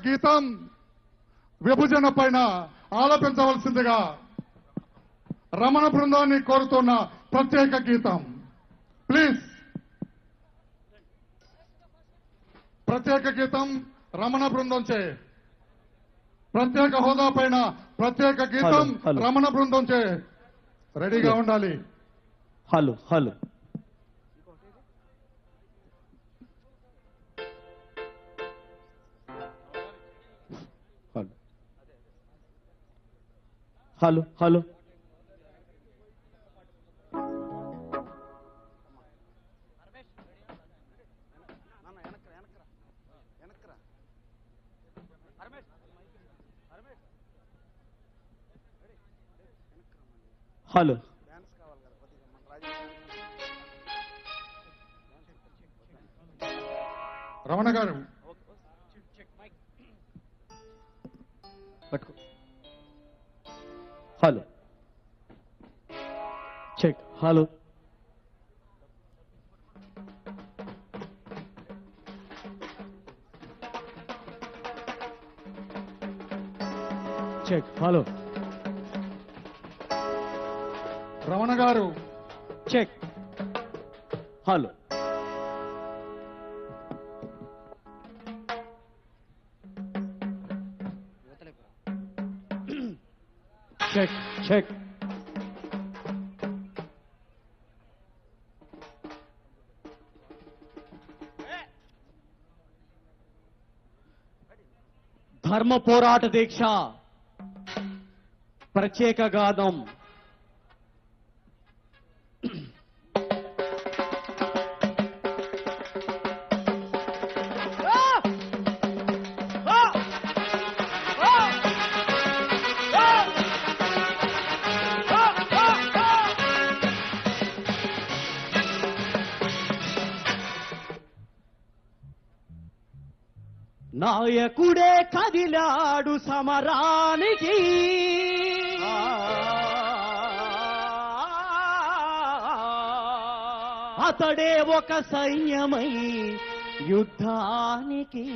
గీతం విభజన పైన ఆలపించవలసిందిగా రమణ బృందాన్ని కోరుతున్న ప్రత్యేక గీతం ప్లీజ్ ప్రత్యేక గీతం రమణ బృందం చే ప్రత్యేక హోదా పైన ప్రత్యేక గీతం హలో, హలో. రమణ బృందం చే రెడీగా ఉండాలి hello hello hello hello hello hello Ramana garu పట్టుకో hello check hello check hello Ramana garu check hello check check ధర్మ పోరాట దీక్ష ప్రత్యేక గానం నాయకుడే కదిలాడు సమరానికి అతడే ఒక సైన్యమై యుద్ధానికి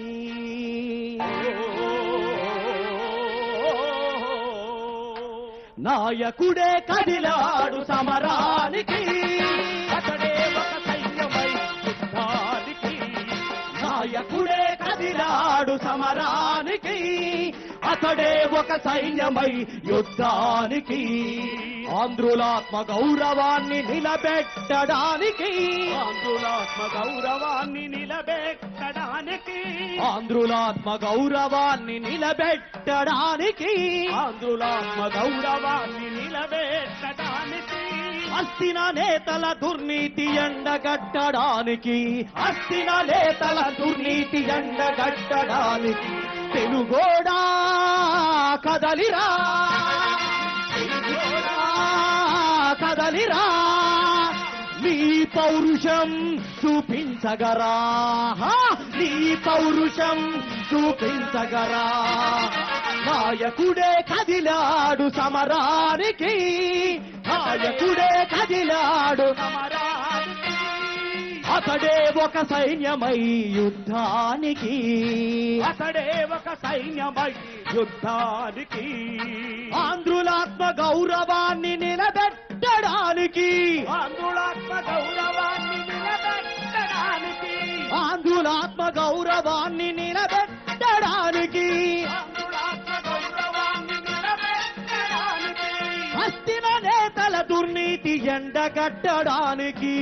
నాయకుడే కదిలాడు సమరానికి అతడే ఒక సైన్యమై యుద్ధానికి నాయకుడే కదిలాడు సమరానికి అతడే ఒక సైన్యమై యుద్ధానికి ఆంధ్రులాత్మ గౌరవాన్ని నిలబెట్టడానికి ఆంధ్రులాత్మ గౌరవాన్ని నిలబెట్టడానికి ఆంధ్రులాత్మ గౌరవాన్ని నిలబెట్టడానికి ఆంధ్రులాత్మ గౌరవాన్ని నిలబెట్టడానికి అస్తిన నేతల దుర్నీతి ఎండగట్టడానికి అస్తిన నేతల దుర్నీతి ఎండగట్టడానికి తెలుగోడా కదలిరా తెలుగోడా కదలిరా నీ పౌరుషం చూపించగరా హా! నీ పౌరుషం చూపించగరా నాయకుడే కదిలాడు సమరానికి నాయకుడే కదిలాడు సమరానికి అతడే ఒక సైన్యమై యుద్ధానికి అతడే ఒక సైన్యమై యుద్ధానికి ఆంధ్రులాత్మ గౌరవాన్ని నిలబెట్టడానికి ఆంధ్రులాత్మ గౌరవాన్ని నిలబెట్టడానికి ఆంధ్రులాత్మ గౌరవాన్ని నిలబెట్టడానికి ఆంధ్రులాత్మ గౌరవాన్ని నిలబెట్టడానికి హస్తిన నేతల దుర్నీతి ఎండగట్టడానికి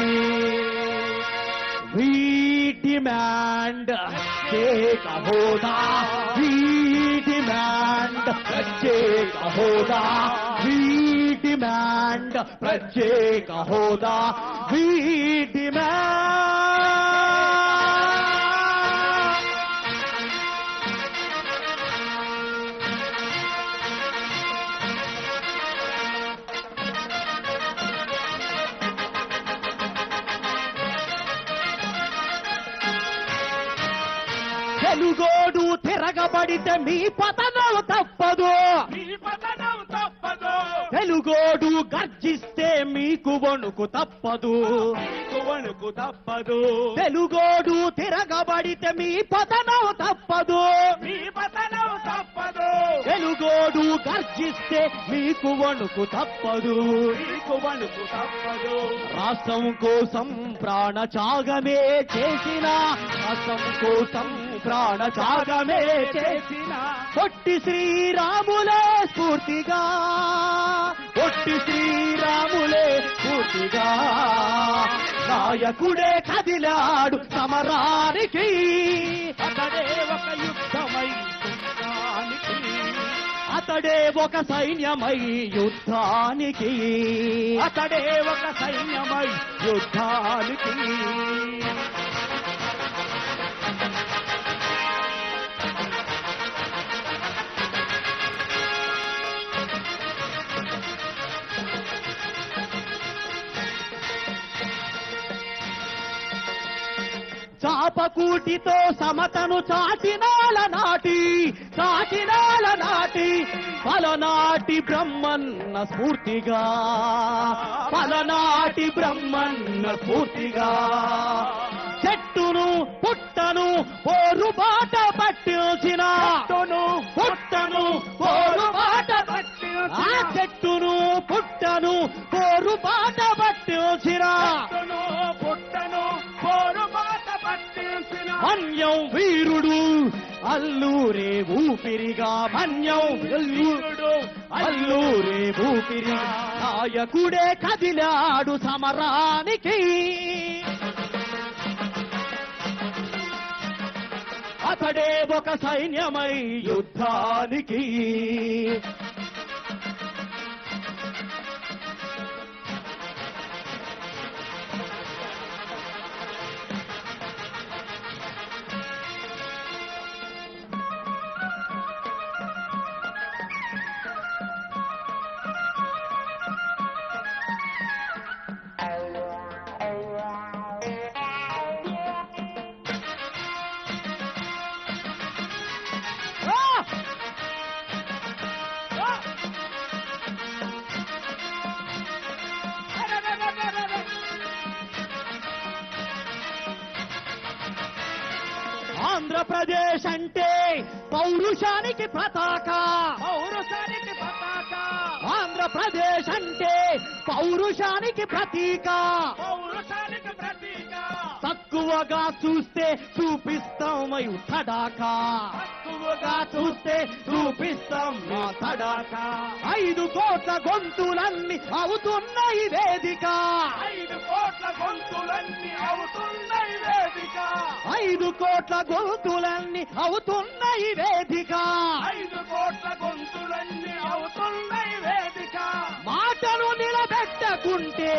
We demand ప్రత్యేక హోదా We demand ప్రత్యేక హోదా We demand ప్రత్యేక హోదా We demand తెలుగోడు తిరగబడితే మీ పతనం తప్పదు మీ పతనం తప్పదు తెలుగోడు గర్జిస్తే మీకు వణుకు తప్పదు మీకు వణుకు తప్పదు తెలుగోడు తిరగబడితే మీ పతనం తప్పదు మీ తెలుగోడు గర్జిస్తే మీకు వణుకు తప్పదు నీకు వణుకు తప్పదు రాష్ట్రం కోసం ప్రాణ త్యాగమే చేసిన రాష్ట్రం కోసం ప్రాణ త్యాగమే చేసిన చేసిన పొట్టి శ్రీరాములే స్ఫూర్తిగా పొట్టి శ్రీరాములే స్ఫూర్తిగా నాయకుడే కదిలాడు సమరానికి అతడే ఒక యుద్ధమై యుద్ధానికి అతడే ఒక సైన్యమై యుద్ధానికి అతడే ఒక సైన్యమై యుద్ధానికి చాపకూటితో సమతను చాటినాల నాటి చాటినాల నాటి పలనాటి బ్రహ్మన్న స్ఫూర్తిగా పలనాటి బ్రహ్మన్న స్ఫూర్తిగా చెట్టును పుట్టను పోరు బాట పట్టించిన చెట్టును పుట్టను పోరు బాట పట్టించిన ఆ చెట్టును పుట్టను పోరు బాట పట్టించిన చెట్టును పుట్టను పోరు బాట పట్టించిన మన్యం వీరుడు అల్లూరే ఊపిరిగా మన్యం వీరుడు అల్లూరే ఊపిరి నాయకుడే కదిలాడు సమరానికి అతడే ఒక సైన్యమై యుద్ధానికి ఆ! ఆంధ్రప్రదేశ్ అంటే పౌరుషానికి పతాక పౌరుషానికి పతాక ఆంధ్రప్రదేశ్ అంటే పౌరుషానికి ప్రతీక పౌరుషానికి ప్రతీక తక్కువగా చూస్తే చూపిస్తామై తడాకా తక్కువగా చూస్తే చూపిస్తాం మా తడాకా ఐదు కోట్ల గొంతులన్నీ అవుతున్నాయి వేదిక ఐదు కోట్ల గొంతులన్నీ అవుతున్నాయి వేదిక ఐదు కోట్ల గొంతులన్నీ అవుతున్నాయి వేదిక ఐదు కోట్ల గొంతులన్నీ అవుతున్నాయి వేదిక మాటను నిలబెట్టకుంటే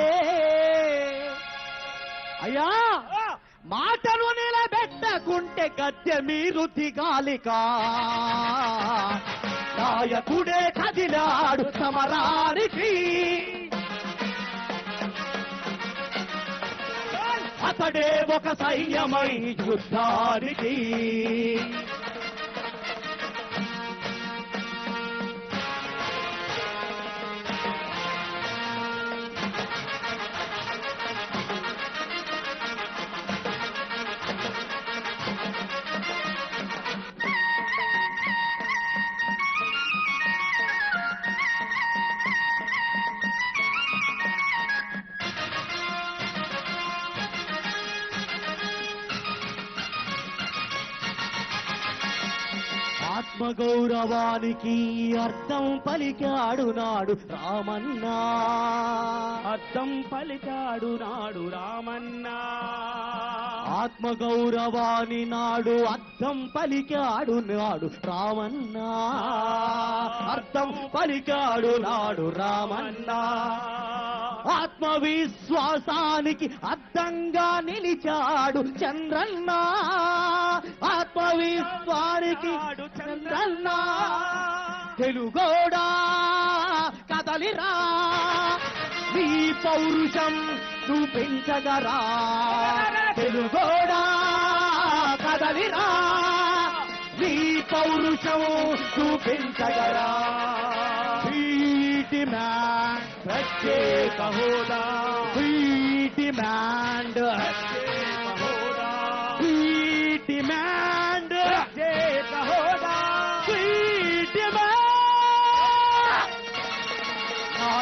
అయ్యా ఆ! మాటను నిలబెట్టకుంటే గద్దె మీరు దిగాలిక నాయకుడే కదిలాడు సమరానికి అతడే ఒక సైన్యమై యుద్ధానికి ఆత్మగౌరవానికి అర్థం పలికాడు నాడు రామన్నా అద్దం పలికాడు నాడు రామన్నా ఆత్మగౌరవాని నాడు అర్థం పలికాడు నాడు రామన్నా అర్థం పలికాడు నాడు రామన్నా ఆత్మవిశ్వాసానికి అర్థంగా నిలిచాడు చంద్రన్న ఆత్మవిశ్వానికి చంద్రన్న తెలుగోడా కదలిరా నీ పౌరుషం చూపించగరా తెలుగోడా కదలిరా నీ పౌరుషం చూపించగరా డిమాండ్ ప్రత్యేక హోదా డిమాండ్ ప్రత్యేక హోదా డిమాండ్ ప్రత్యేక హోదా డిమాండ్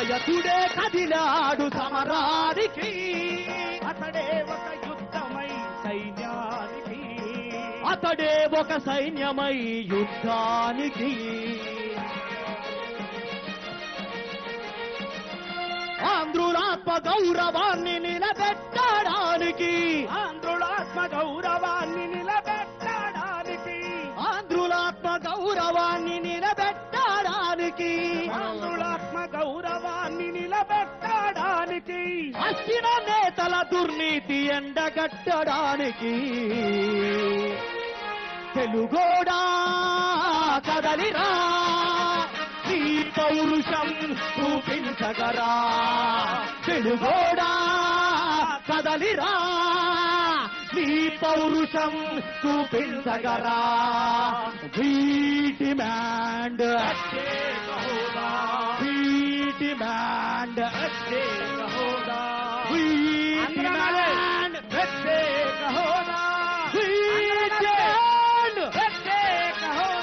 నాయకుడే కదిలాడు సమరానికి అతడే ఒక యుద్ధమై సైన్యానికి అతడే ఒక సైన్యమై యుద్ధానికి ఆంధ్రులాత్మ గౌరవాన్ని నిలబెట్టడానికి ఆంధ్రులాత్మ గౌరవాన్ని నిలబెట్టడానికి ఆంధ్రులాత్మ గౌరవాన్ని నిలబెట్టడానికి ఆంధ్రులాత్మ గౌరవాన్ని నిలబెట్టడానికి అస్థిర నేతల దుర్నీతి ఎండగట్టడానికి తెలుగోడా కదలిరా నీ పౌరుషం చూపించగరా తెలుగోడా కదలిరా నీ పౌరుషం చూపించగరా వీ డిమాండ్ ప్రత్యేక హోదా వీ డిమాండ్ ప్రత్యేక హోదా వీ అందరూ డిమాండ్ ప్రత్యేక హోదా వీ డిమాండ్ ప్రత్యేక హోదా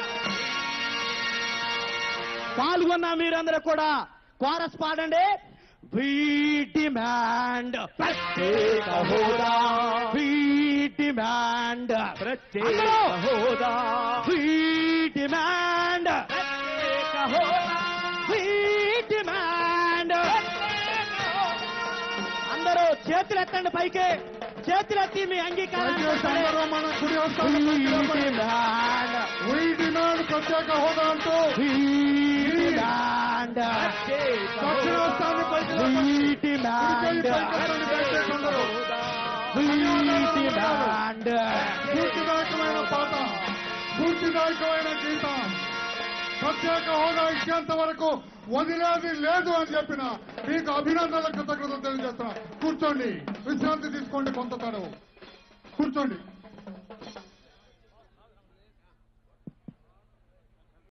పాల్గొన్న మీరందరూ కూడా కోరస్ పాడండి వీ డిమాండ్ ప్రత్యేక హోదా వీ డిమాండ్ ప్రత్యేక హోదా వీ డిమాండ్ ప్రత్యేక హోదా వీ డిమాండ్ అందరూ చేతులు ఎత్తండి పైకి చేతులు ఎత్తి మీ అంగీకారాన్ని దయచేసి చెప్పండి. అందరూ మన కుడి హస్తాన్ని We పైకి లేపండి. demand, We demand ప్రత్యేక హోదా అంటూ we demand, ప్రత్యేక దక్షిణ హస్తాన్ని పైకి లేపండి. we కుడి demand, చేయి పైకి ఎత్తండి దయచేసి అందరూ. we demand. స్ఫూర్తిదాయకమైన పాట స్ఫూర్తిదాయకమైన గీతం ప్రత్యేక హోదా ఇచ్చేంత వరకు వదిలేది లేదు అని చెప్పిన మీకు అభినందనల కృతజ్ఞతలు తెలియజేస్తున్నా కూర్చోండి విశ్రాంతి తీసుకోండి కొంత తడవు కూర్చోండి